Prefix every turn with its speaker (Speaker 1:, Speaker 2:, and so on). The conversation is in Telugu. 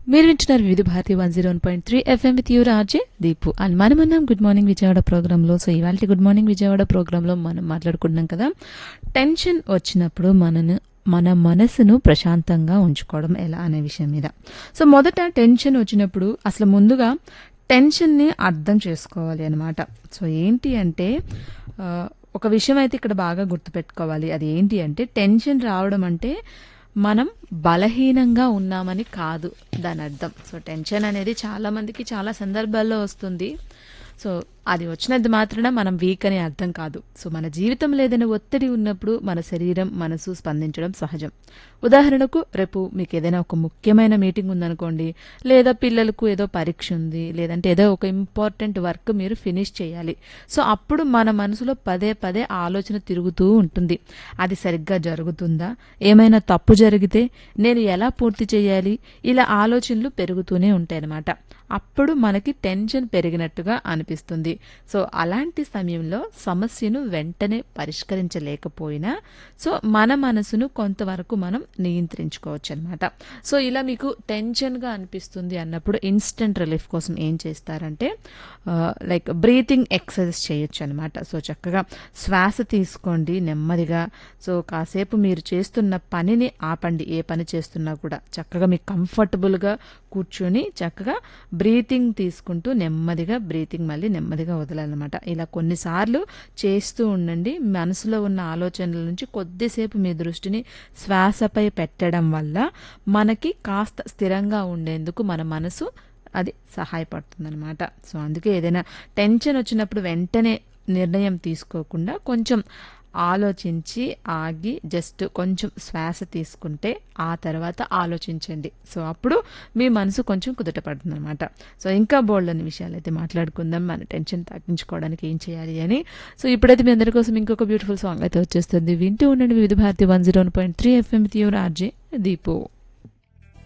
Speaker 1: మీరు వింటున్నారు Vividh Bharati one zero one point three FM with your RJ Deepu and మనం ఉన్నాం గుడ్ మార్నింగ్ విజయవాడ ప్రోగ్రాంలో సో ఇవాళ గుడ్ మార్నింగ్ విజయవాడ ప్రోగ్రాంలో మనం మాట్లాడుకుంటున్నాం కదా టెన్షన్ వచ్చినప్పుడు మనను మన మనసును ప్రశాంతంగా ఉంచుకోవడం ఎలా అనే విషయం మీద సో మొదట టెన్షన్ వచ్చినప్పుడు అసలు ముందుగా టెన్షన్ని అర్థం చేసుకోవాలి అనమాట సో ఏంటి అంటే ఆ, ఒక విషయం అయితే ఇక్కడ బాగా గుర్తుపెట్టుకోవాలి అది ఏంటి అంటే టెన్షన్ రావడం అంటే మనం బలహీనంగా ఉన్నామని కాదు దాని అర్థం సో టెన్షన్ అనేది చాలా మందికి చాలా సందర్భాల్లో వస్తుంది సో అది వచ్చినది మాత్రాన మనం వీక్ అని అర్థం కాదు సో మన జీవితంలో ఏదైనా ఒత్తిడి ఉన్నప్పుడు మన శరీరం మనసు స్పందించడం సహజం ఉదాహరణకు రేపు మీకు ఏదైనా ఒక ముఖ్యమైన మీటింగ్ ఉందనుకోండి లేదా పిల్లలకు ఏదో పరీక్ష ఉంది లేదంటే ఏదో ఒక ఇంపార్టెంట్ వర్క్ మీరు ఫినిష్ చేయాలి సో అప్పుడు మన మనసులో పదే పదే ఆలోచన తిరుగుతూ ఉంటుంది అది సరిగ్గా జరుగుతుందా ఏమైనా తప్పు జరిగితే నేను ఎలా పూర్తి చేయాలి ఇలా ఆలోచనలు పెరుగుతూనే ఉంటాయి అన్నమాట అప్పుడు మనకి టెన్షన్ పెరిగినట్టుగా అనిపిస్తుంది సో అలాంటి సమయంలో సమస్యను వెంటనే పరిష్కరించలేకపోయినా సో మన మనసును కొంతవరకు మనం నియంత్రించుకోవచ్చు అనమాట సో ఇలా మీకు టెన్షన్గా అనిపిస్తుంది అన్నప్పుడు ఇన్స్టెంట్ రిలీఫ్ కోసం ఏం చేస్తారంటే లైక్ బ్రీతింగ్ ఎక్సర్సైజ్ చేయొచ్చు అనమాట సో చక్కగా శ్వాస తీసుకోండి నెమ్మదిగా సో కాసేపు మీరు చేస్తున్న పనిని ఆపండి ఏ పని చేస్తున్నా కూడా చక్కగా మీకు కంఫర్టబుల్గా కూర్చొని చక్కగా బ్రీతింగ్ తీసుకుంటూ నెమ్మదిగా బ్రీతింగ్ మళ్ళీ నెమ్మదిగా వదలాలన్నమాట ఇలా కొన్నిసార్లు చేస్తూ ఉండండి మనసులో ఉన్న ఆలోచనల నుంచి కొద్దిసేపు మీ దృష్టిని శ్వాసపై పెట్టడం వల్ల మనకి కాస్త స్థిరంగా ఉండేందుకు మన మనసు అది సహాయపడుతుందన్నమాట సో అందుకే ఏదైనా టెన్షన్ వచ్చినప్పుడు వెంటనే నిర్ణయం తీసుకోకుండా కొంచెం ఆలోచించి ఆగి జస్ట్ కొంచెం శ్వాస తీసుకుంటే ఆ తర్వాత ఆలోచించండి సో అప్పుడు మీ మనసు కొంచెం కుదుట పడుతుంది అనమాట సో ఇంకా బోల్డ్ అనే విషయాలు అయితే మాట్లాడుకుందాం మన టెన్షన్ తగ్గించుకోవడానికి ఏం చేయాలి అని సో ఇప్పుడైతే మీ అందరి కోసం ఇంకొక బ్యూటిఫుల్ సాంగ్ అయితే వచ్చేస్తుంది వింటూ ఉండండి Vividh Bharati one zero point three FM your RJ Deepu